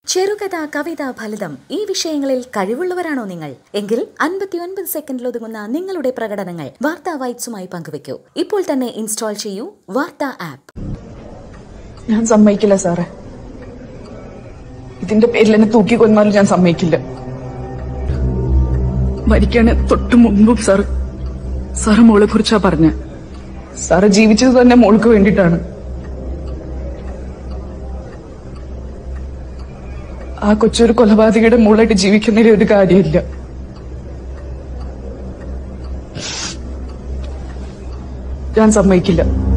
ചെറുകഥ കവിത ഫലിതം ഈ വിഷയങ്ങളിൽ കഴിവുള്ളവരാണോ നിങ്ങൾ എങ്കിൽ അൻപത്തിയൊൻപത് സെക്കൻഡിൽ ഒതുങ്ങുന്ന നിങ്ങളുടെ പ്രകടനങ്ങൾ വാർത്താ വൈറ്റ്സുമായി പങ്കുവയ്ക്കൂ ഇപ്പോൾ തന്നെ ഇൻസ്റ്റാൾ ചെയ്യൂ വാർത്താ ആപ്പ് ഞാൻ സമ്മതിക്കില്ല സാറേ ഇതിന്റെ പേരിൽ എന്നെ തൂക്കി കൊന്നാലും ഞാൻ സമ്മതിക്കില്ല മരിക്കാണ് തൊട്ടു മുൻപും സാർ സാറ് മോളെ കുറിച്ചാ പറഞ്ഞ സാറ് ജീവിച്ചത് തന്നെ മോൾക്ക് വേണ്ടിയിട്ടാണ് ആ കൊച്ചൊരു കൊലപാതകയുടെ മോളായിട്ട് ജീവിക്കുന്നതിൽ ഒരു കാര്യമില്ല ഞാൻ സമ്മതിക്കില്ല